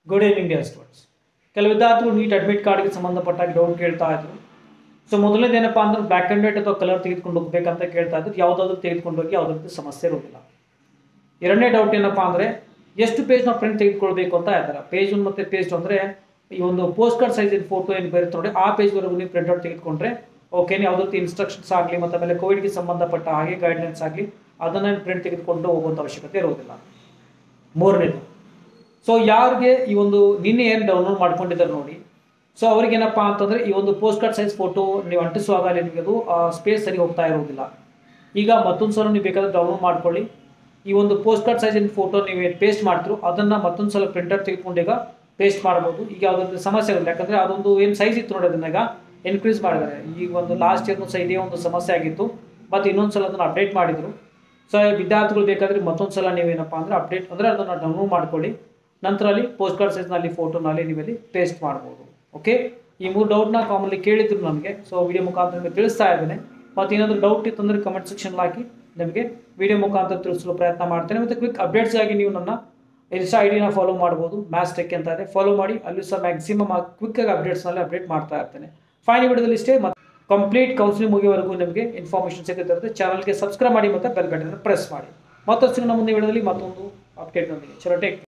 good evening dear students ಕೆಲವು ವಿದ್ಯಾರ್ಥಿಗಳು neat admit ಕಾರ್ಡ್ಗೆ ಸಂಬಂಧಪಟ್ಟಾಗಿ ಡೌಟ್ ಕೇಳ್ತಾ ಇದ್ರು ಸೊ ಮೊದಲನೇದು ಏನಪ್ಪ ಅಂದ್ರೆ ಬ್ಲ್ಯಾಕ್ ಆ್ಯಂಡ್ ವೈಟ್ ಅಥವಾ ಕಲರ್ ತೆಗೆದುಕೊಂಡು ಹೋಗ್ಬೇಕಂತ ಕೇಳ್ತಾ ಇದ್ರು ಯಾವುದಾದ್ರೂ ತೆಗೆದುಕೊಂಡು ಹೋಗಿ ಯಾವುದೇ ರೀತಿ ಸಮಸ್ಯೆ ಇರೋದಿಲ್ಲ ಎರಡನೇ ಡೌಟ್ ಏನಪ್ಪ ಅಂದರೆ ಎಷ್ಟು ಪೇಜ್ ನಾವು ಪ್ರಿಂಟ್ ತೆಗೆದುಕೊಳ್ಬೇಕು ಅಂತ ಹೇಳ್ತಾರೆ ಪೇಜ್ ಒನ್ ಮತ್ತು ಪೇಜ್ ಅಂದರೆ ಈ ಒಂದು ಪೋಸ್ಟ್ ಕಾರ್ಡ್ ಸೈಜಿನ ಫೋಟೋ ಏನು ಬರುತ್ತೆ ನೋಡಿ ಆ ಪೇಜ್ವರೆಗೂ ನೀವು ಪ್ರಿಂಟ್ಔಟ್ ತೆಗೆದುಕೊಂಡ್ರೆ ಓಕೆ ಯಾವುದೇ ರೀತಿ ಇನ್ಸ್ಟ್ರಕ್ಷನ್ಸ್ ಆಗಲಿ ಮತ್ತು ಆಮೇಲೆ ಕೋವಿಡ್ಗೆ ಸಂಬಂಧಪಟ್ಟ ಹಾಗೆ ಗೈಡ್ಲೈನ್ಸ್ ಆಗಲಿ ಅದನ್ನು ಪ್ರಿಂಟ್ ತೆಗೆದುಕೊಂಡು ಹೋಗುವಂಥ ಅವಶ್ಯಕತೆ ಇರೋದಿಲ್ಲ ಮೂರನೇದು ಸೊ ಯಾರಿಗೆ ಈ ಒಂದು ನಿನ್ನೆ ಏನು ಡೌನ್ಲೋಡ್ ಮಾಡ್ಕೊಂಡಿದ್ದಾರೆ ನೋಡಿ ಸೊ ಅವ್ರಿಗೇನಪ್ಪ ಅಂತಂದರೆ ಈ ಒಂದು ಪೋಸ್ಟ್ ಕಾರ್ಡ್ ಸೈಜ್ ಫೋಟೋ ನೀವು ಅಂಟಿಸುವಾಗ ಅಲ್ಲಿ ನಿಮಗೆ ಅದು ಸ್ಪೇಸ್ ಸರಿ ಹೋಗ್ತಾ ಇರೋದಿಲ್ಲ ಈಗ ಮತ್ತೊಂದು ಸಲ ನೀವು ಬೇಕಾದ್ರೆ ಡೌನ್ಲೋಡ್ ಮಾಡ್ಕೊಳ್ಳಿ ಈ ಒಂದು ಪೋಸ್ಟ್ ಕಾರ್ಡ್ ಸೈಜಿನ ಫೋಟೋ ನೀವು ಏನು ಪೇಸ್ಟ್ ಮಾಡ್ತೀರೋ ಅದನ್ನು ಮತ್ತೊಂದು ಸಲ ಪ್ರಿಂಟರ್ ತೆಗೆದುಕೊಂಡು ಈಗ ಪೇಸ್ಟ್ ಮಾಡ್ಬೋದು ಈಗ ಯಾವುದಾದ್ರು ಸಮಸ್ಯೆ ಆಗುತ್ತೆ ಯಾಕಂದರೆ ಅದೊಂದು ಏನು ಸೈಜ್ ಇತ್ತು ನೋಡಿ ಅದನ್ನ ಈಗ ಇನ್ಕ್ರೀಸ್ ಮಾಡಿದ್ದಾರೆ ಈಗ ಒಂದು ಲಾಸ್ಟ್ ಇಯರ್ನು ಸಹ ಇದೇ ಒಂದು ಸಮಸ್ಯೆ ಆಗಿತ್ತು ಮತ್ತು ಇನ್ನೊಂದು ಸಲ ಅದನ್ನು ಅಪ್ಡೇಟ್ ಮಾಡಿದರು ಸೊ ವಿದ್ಯಾರ್ಥಿಗಳು ಬೇಕಾದರೆ ಮತ್ತೊಂದು ಸಲ ನೀವೇನಪ್ಪ ಅಂದರೆ ಅಪ್ಡೇಟ್ ಅಂದರೆ ಅದನ್ನು ಡೌನ್ಲೋಡ್ ಮಾಡ್ಕೊಳ್ಳಿ ನಂತರ ಅಲ್ಲಿ ಪೋಸ್ಟ್ ಕಾರ್ಡ್ ಸೈಜ್ನಲ್ಲಿ ಫೋಟೋನಲ್ಲಿ ನೀವಲ್ಲಿ ಪೇಸ್ಟ್ ಮಾಡ್ಬೋದು ಓಕೆ ಈ ಮೂರು ಡೌಟ್ನ ಕಾಮನ್ಲಿ ಕೇಳಿದ್ರು ನನಗೆ ಸೊ ವಿಡಿಯೋ ಮುಖಾಂತರ ನಿಮಗೆ ತಿಳಿಸ್ತಾ ಇದ್ದೇನೆ ಮತ್ತು ಏನಾದರೂ ಡೌಟ್ ಇತ್ತು ಅಂದರೆ ಕಮೆಂಟ್ ಸೆಕ್ಷನ್ ಹಾಕಿ ನಿಮಗೆ ವಿಡಿಯೋ ಮುಖಾಂತರ ತಿಳಿಸಲು ಪ್ರಯತ್ನ ಮಾಡ್ತೇನೆ ಮತ್ತು ಕ್ವಿಕ್ ಅಪ್ಡೇಟ್ಸ್ ಆಗಿ ನೀವು ನನ್ನ ಇನ್ಸ್ಟಾ ಐ ಡಿನ ಫಾಲೋ ಮಾಡ್ಬೋದು ಮ್ಯಾಥ್ಸ್ ಟೆಕ್ ಅಂತ ಇದೆ ಫಾಲೋ ಮಾಡಿ ಅಲ್ಲಿ ಸಹ ಮ್ಯಾಕ್ಸಿಮಮ್ ಕ್ವಿಕ್ಕಾಗಿ ಅಪ್ಡೇಟ್ಸ್ನಲ್ಲಿ ಅಪ್ಡೇಟ್ ಮಾಡ್ತಾ ಇರ್ತೇನೆ ಫೈನ್ ವಿಡಿಯೋದಲ್ಲಿ ಇಷ್ಟೇ ಮತ್ತು ಕಂಪ್ಲೀಟ್ ಕೌನ್ಸಿಲಿಂಗ್ ಮುಗಿಯವರೆಗೂ ನಿಮಗೆ ಇನ್ಫಾರ್ಮೇಷನ್ ಸಿಗುತ್ತಿರುತ್ತೆ ಚಾನಲ್ಗೆ ಸಬ್ಸ್ಕ್ರೈಬ್ ಮಾಡಿ ಮತ್ತು ಬೆಲ್ ಬಟನ್ ಪ್ರೆಸ್ ಮಾಡಿ ಮತ್ತಷ್ಟು ನಮ್ಮ ಮುಂದೆ ವಿಡಿಯೋದಲ್ಲಿ ಮತ್ತೊಂದು ಅಪ್ಡೇಟ್ನೊಂದಿಗೆ ಚಲೋ ಟೇಕ್